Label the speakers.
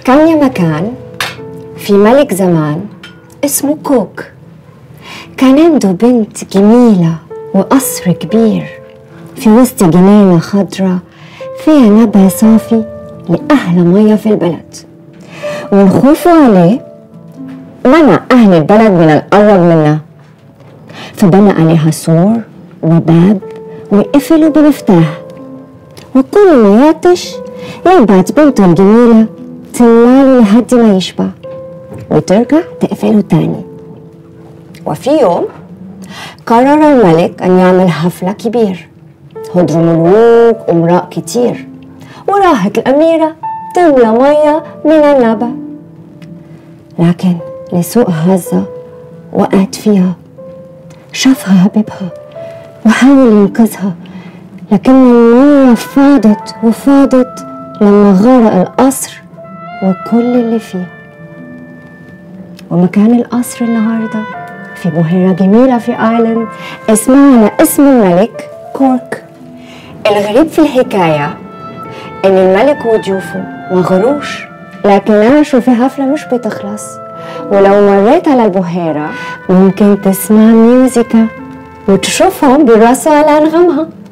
Speaker 1: كان يا مكان في ملك زمان اسمه كوك كان عنده بنت جميلة وقصر كبير في وسط جنينة خضرة فيها نبع صافي لأحلى مية في البلد والخوف عليه منع أهل البلد من القرب منها فبنى عليها سور وباب وقفلوا بمفتاح وكل ما يعطش يبعت بنته الجميلة تناله لحد ما يشبع وترجع تقفله تاني وفي يوم قرر الملك أن يعمل حفلة كبير هدروا ملوك ومراء كتير وراحت الأميرة تملى مية من النبع لكن لسوء حظها وقعت فيها شافها حبيبها وحاول ينقذها لكن المية فاضت وفاضت لما غرق القصر وكل اللي فيه ومكان القصر النهارده في بحيرة جميلة في ايرلند اسمها على اسم الملك كورك الغريب في الحكاية إن الملك وضيوفه ما غروش لكن عاشوا في حفلة مش بتخلص ولو مريت على البحيرة ممكن تسمع ميوزيكا وتشوفهم بيرقصوا على أنغامها